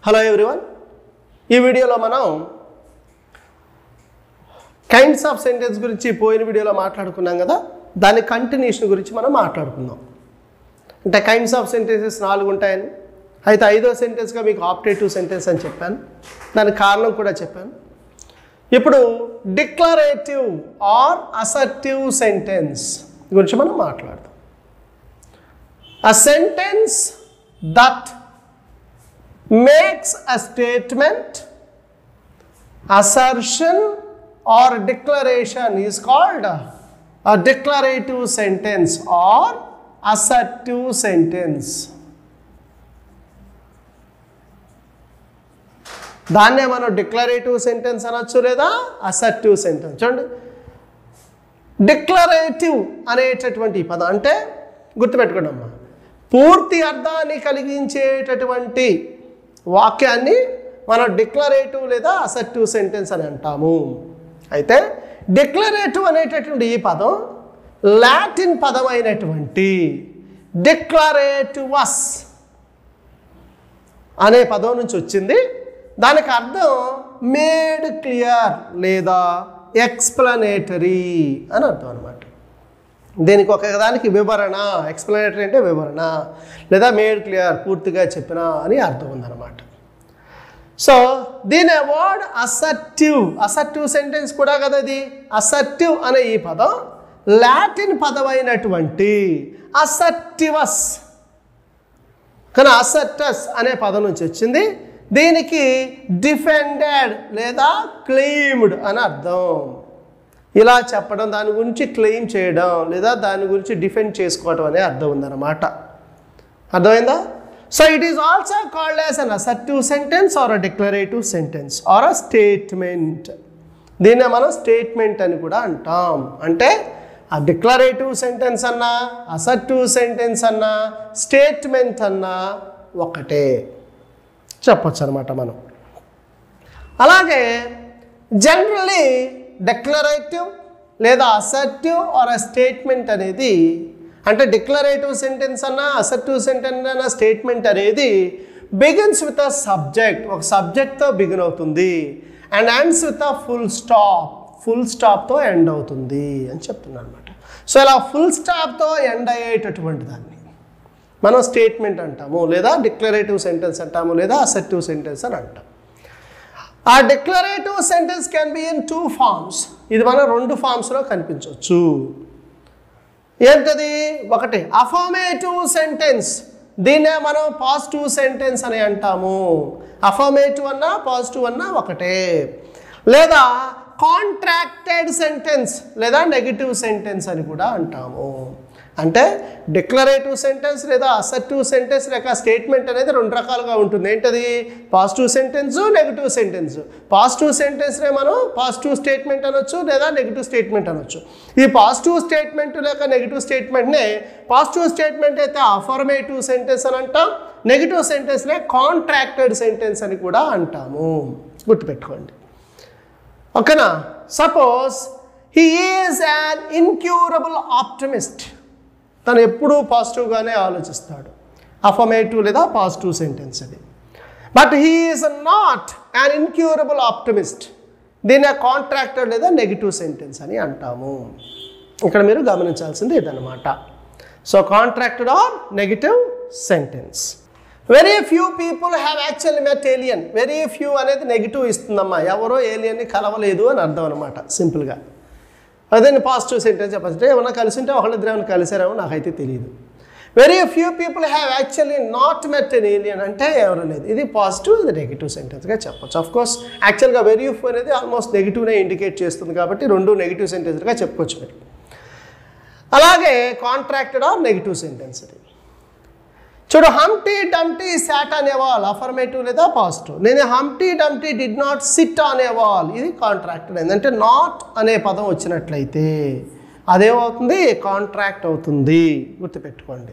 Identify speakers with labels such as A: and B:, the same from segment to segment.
A: Hello everyone ఈ వీడియోలో మనం కైండ్స్ ఆఫ్ సెంటెన్స్ గురించి పోయిన వీడియోలో మాట్లాడుకున్నాం కదా దాని కంటిన్యూషన్ గురించి మనం మాట్లాడుకుందాం అంటే కైండ్స్ ఆఫ్ సెంటెన్సెస్ నాలుగు ఉంటాయని అయితే ఐదో సెంటెన్స్గా మీకు ఆప్టేటివ్ సెంటెన్స్ అని చెప్పాను దానికి కారణం కూడా చెప్పాను ఇప్పుడు డిక్లరేటివ్ ఆర్ అసర్టివ్ సెంటెన్స్ గురించి మనం మాట్లాడదాం a sentence that makes a statement, assertion, or declaration is called a declarative sentence or assertive sentence. దాన్నే మనం డిక్లరేటివ్ సెంటెన్స్ అనొచ్చు లేదా అసర్టివ్ సెంటెన్స్ చూడండి డిక్లరేటివ్ అనేటటువంటి ఈ పదం అంటే గుర్తుపెట్టుకోండి అమ్మా పూర్తి అర్థాన్ని కలిగించేటటువంటి వాక్యాన్ని మనం డిక్లరేటివ్ లేదా అసర్టివ్ సెంటెన్స్ అని అంటాము అయితే డిక్లరేటివ్ అనేటటువంటి ఈ పదం లాటిన్ పదం అయినటువంటి డిక్లరేటివస్ అనే పదం నుంచి వచ్చింది దానికి అర్థం మేడ్ క్లియర్ లేదా ఎక్స్ప్లనేటరీ అని అర్థం అనమాట దీనికి ఒక దానికి వివరణ ఎక్స్ప్లనేటరీ అంటే వివరణ లేదా మేడ్ క్లియర్ పూర్తిగా చెప్పిన అని అర్థం ఉందన్నమాట సో దీని వర్డ్ అసర్టివ్ అసర్టివ్ సెంటెన్స్ కూడా కదా ఇది అసర్టివ్ అనే ఈ పదం లాటిన్ పదమైనటువంటి అసర్టివస్ కానీ అసర్టస్ అనే పదం నుంచి వచ్చింది దీనికి డిఫెండెడ్ లేదా క్లెయిమ్డ్ అని అర్థం ఇలా చెప్పడం దాని గురించి క్లెయిమ్ చేయడం లేదా దాని గురించి డిఫెండ్ చేసుకోవడం అనే అర్థం ఉందన్నమాట అర్థమైందా so it is also called as an assertive sentence or a declarative sentence or a statement దీన్నే మనం స్టేట్మెంట్ అని కూడా అంటాం అంటే ఆ డిక్లరేటివ్ సెంటెన్స్ అన్నా అసర్టివ్ సెంటెన్స్ అన్నా స్టేట్మెంట్ అన్నా ఒకటే చెప్పొచ్చు అనమాట మనం అలాగే జనరలీ డిక్లరేటివ్ లేదా అసర్టివ్ ఆర్ అ స్టేట్మెంట్ అనేది అంటే డిక్లరేటివ్ సెంటెన్స్ అన్నా అసర్టివ్ సెంటెన్స్ అన్న స్టేట్మెంట్ అనేది బిగిన్స్ విత్ అ సబ్జెక్ట్ ఒక సబ్జెక్ట్తో బిగిన్ అవుతుంది and ends with a full stop full స్టాప్తో ఎండ్ అవుతుంది అని చెప్తున్నాను అనమాట సో ఇలా ఫుల్ స్టాప్తో ఎండ్ అయ్యేటటువంటి దాన్ని మనం స్టేట్మెంట్ అంటాము లేదా డిక్లరేటివ్ సెంటెన్స్ అంటాము లేదా అసర్టివ్ సెంటెన్స్ అని అంటాం ఆ declarative sentence can be in two forms ఇది మనం రెండు ఫార్మ్స్లో కనిపించవచ్చు ఏంటది ఒకటి అఫర్మేటివ్ సెంటెన్స్ దీన్నే మనం పాజిటివ్ సెంటెన్స్ అని అంటాము అఫర్మేటివ్ అన్నా పాజిటివ్ అన్నా ఒకటే లేదా కాంట్రాక్టెడ్ సెంటెన్స్ లేదా నెగిటివ్ సెంటెన్స్ అని కూడా అంటాము అంటే డిక్లరేటివ్ సెంటెన్స్ లేదా అసర్టివ్ సెంటెన్స్ లేక స్టేట్మెంట్ అనేది రెండు రకాలుగా ఉంటుంది ఏంటది positive sentence negative sentence positive సెంటెన్స్నే మనం పాజిటివ్ స్టేట్మెంట్ అనొచ్చు లేదా నెగిటివ్ స్టేట్మెంట్ అనొచ్చు ఈ పాజిటివ్ స్టేట్మెంట్ లేక నెగిటివ్ స్టేట్మెంట్నే పాజిటివ్ స్టేట్మెంట్ అయితే అఫర్మేటివ్ సెంటెన్స్ అని అంటాం నెగిటివ్ సెంటెన్స్నే కాంట్రాక్టెడ్ సెంటెన్స్ అని కూడా అంటాము గుర్తుపెట్టుకోండి ఓకేనా suppose he is an incurable optimist తను ఎప్పుడూ పాజిటివ్గానే ఆలోచిస్తాడు అఫర్మేటివ్ లేదా పాజిటివ్ సెంటెన్స్ అది but he is not an incurable optimist దీన్ని కాంట్రాక్టర్ లేదా నెగిటివ్ సెంటెన్స్ అని అంటాము ఇక్కడ మీరు గమనించాల్సింది ఇదనమాట so contracted or negative sentence very few people have actually met alien very few అనేది నెగిటివ్ ఇస్తుందమ్మా ఎవరో ఏలియన్ని కలవలేదు అని అర్థం అనమాట సింపుల్గా అదే పాజిటివ్ సెంటెన్స్ చెప్పచ్చు ఏమన్నా కలిసి ఉంటే ఒకళ్ళిద్దరు ఏమైనా కలిసారేమో నాకైతే తెలియదు very few people have actually not met an alien అంటే ఎవరు లేదు ఇది పాజిటివ్ ఇది నెగిటివ్ సెంటెన్స్గా చెప్పొచ్చు అఫ్ కోర్స్ యాక్చువల్గా వెరీ ఫ్యూ అనేది ఆల్మోస్ట్ నెగిటివ్నే ఇండికేట్ చేస్తుంది కాబట్టి రెండు నెగిటివ్ సెంటెన్స్గా చెప్పుకోవచ్చు మీరు అలాగే కాంట్రాక్టెడ్ ఆర్ నెగిటివ్ సెంటెన్స్ ఇది చూడు హంటీ డమ్టీ సాట్ అనే వాల్ అఫర్మేటివ్ లేదా పాజిటివ్ నేను Humpty Dumpty did not sit అనే వాల్ ఇది కాంట్రాక్టెడ్ ఏంటంటే నాట్ అనే పదం వచ్చినట్లయితే అదేమవుతుంది కాంట్రాక్ట్ అవుతుంది గుర్తుపెట్టుకోండి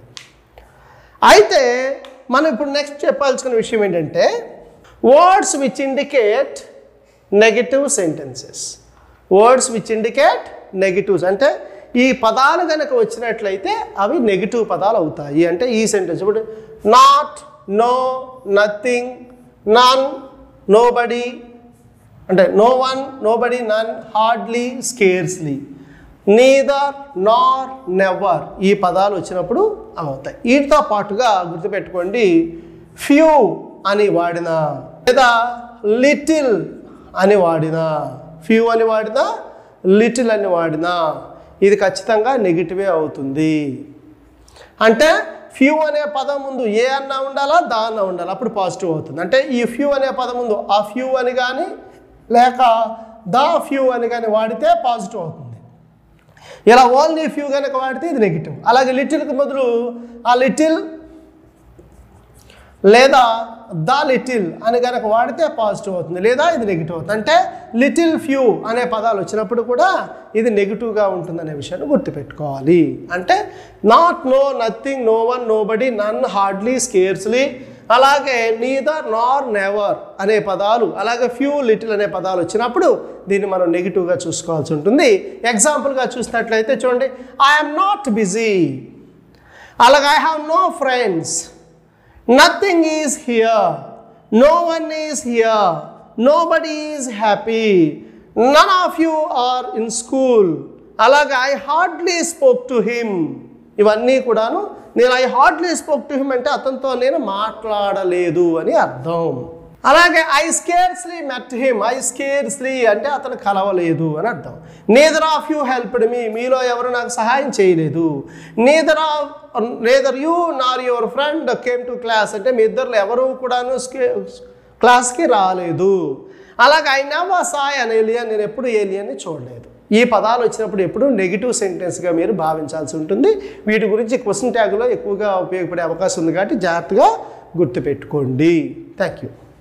A: అయితే మనం ఇప్పుడు నెక్స్ట్ చెప్పాల్సిన విషయం ఏంటంటే words which indicate negative sentences words which indicate negatives అంటే ఈ పదాలు కనుక వచ్చినట్లయితే అవి నెగిటివ్ పదాలు అవుతాయి అంటే ఈ సెంటెన్స్ ఇప్పుడు not no nothing none nobody అంటే no one nobody none hardly scarcely neither nor never ఈ పదాలు వచ్చినప్పుడు అవి అవుతాయి వీటితో పాటుగా గుర్తుపెట్టుకోండి ఫ్యూ అని వాడిన లేదా లిటిల్ అని వాడిన ఫ్యూ అని వాడినా లిటిల్ అని వాడినా ఇది ఖచ్చితంగా నెగిటివే అవుతుంది అంటే ఫ్యూ అనే పదం ముందు ఏ అన్నా ఉండాలా దా అన్నా ఉండాలి అప్పుడు పాజిటివ్ అవుతుంది అంటే ఈ ఫ్యూ అనే పదం ముందు ఆ ఫ్యూ అని కానీ లేక ద ఫ్యూ అని కానీ వాడితే పాజిటివ్ అవుతుంది ఇలా ఓన్లీ ఫ్యూ కనుక వాడితే ఇది నెగిటివ్ అలాగే లిటిల్కి బదులు ఆ లిటిల్ లేదా ద లిటిల్ అని కనుక వాడితే పాజిటివ్ అవుతుంది లేదా ఇది నెగిటివ్ అవుతుంది అంటే లిటిల్ ఫ్యూ అనే పదాలు వచ్చినప్పుడు కూడా ఇది నెగిటివ్గా ఉంటుందనే విషయాన్ని గుర్తుపెట్టుకోవాలి అంటే not no nothing no one nobody none hardly scarcely అలాగే నీదర్ నార్ నెవర్ అనే పదాలు అలాగే ఫ్యూ లిటిల్ అనే పదాలు వచ్చినప్పుడు దీన్ని మనం నెగిటివ్గా చూసుకోవాల్సి ఉంటుంది ఎగ్జాంపుల్గా చూసినట్లయితే చూడండి ఐఎమ్ నాట్ బిజీ అలాగే I have no friends nothing is here no one is here nobody is happy none of you are in school అలాగే I hardly spoke to him ఇవన్నీ కూడాను నేను I hardly spoke to him అంటే అతనితో నేను మాట్లాడలేదు అని అర్థం అలాగే I scarcely met him I scarcely అంటే అతను కలవలేదు అని అర్థం neither of you helped me మీలో ఎవరు నాకు సహాయం చేయలేదు neither of neither you nor your friend came to class అంటే మీ ఇద్దరు ఎవరు కూడాను స్కే- క్లాస్కి రాలేదు అలాగే I never saw an alien నేను ఎప్పుడు ఏలియన్ని చూడలేదు ఈ పదాలు వచ్చినప్పుడు ఎప్పుడు నెగిటివ్ సెంటెన్స్గా మీరు భావించాల్సి ఉంటుంది వీటి గురించి క్వశ్చన్ ట్యాగ్లో ఎక్కువగా ఉపయోగపడే అవకాశం ఉంది కాబట్టి జాగ్రత్తగా గుర్తుపెట్టుకోండి థ్యాంక్ యూ